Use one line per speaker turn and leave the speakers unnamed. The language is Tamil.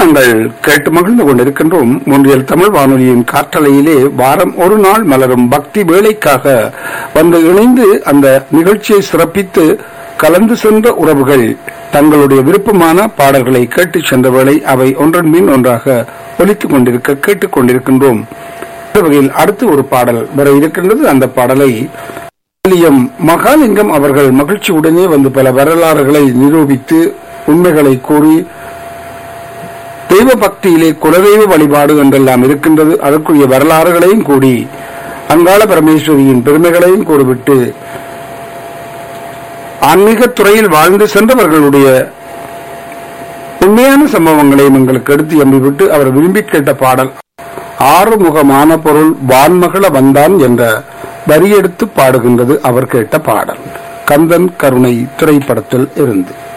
நாங்கள் கேட்டு மகிழ்ந்து கொண்டிருக்கின்றோம் ஒன்றியல் தமிழ் வானொலியின் காற்றலையிலே வாரம் ஒரு நாள் மலரும் பக்தி வேலைக்காக வந்து இணைந்து அந்த நிகழ்ச்சியை சிறப்பித்து கலந்து சென்ற உறவுகள் தங்களுடைய விருப்பமான பாடல்களை கேட்டுச் சென்ற வேளை அவை ஒன்றன் மீன் ஒன்றாக ஒலித்துக் கொண்டிருக்க கேட்டுக் கொண்டிருக்கின்றோம் இந்த வகையில் அடுத்து ஒரு பாடல் வர இருக்கின்றது அந்த பாடலை வில்லியம் மகாலிங்கம் அவர்கள் மகிழ்ச்சியுடனே வந்து பல வரலாறுகளை நிரூபித்து உண்மைகளை கூறி தெய்வ பக்தியிலே குலதெய்வ வழிபாடு என்றெல்லாம் இருக்கின்றது அதற்குரிய வரலாறுகளையும் கூடி அங்காள பரமேஸ்வரியின் பெருமைகளையும் கூறிவிட்டு ஆன்மீகத் துறையில் வாழ்ந்து சென்றவர்களுடைய உண்மையான சம்பவங்களையும் எங்களுக்கு எடுத்து எம்பிவிட்டு அவர் விரும்பி கேட்ட பாடல் ஆறுமுகமான பொருள் வான்மகள வந்தான் என்ற வரியெடுத்து பாடுகின்றது அவர் கேட்ட பாடல் கந்தன் கருணை திரைப்படத்தில் இருந்து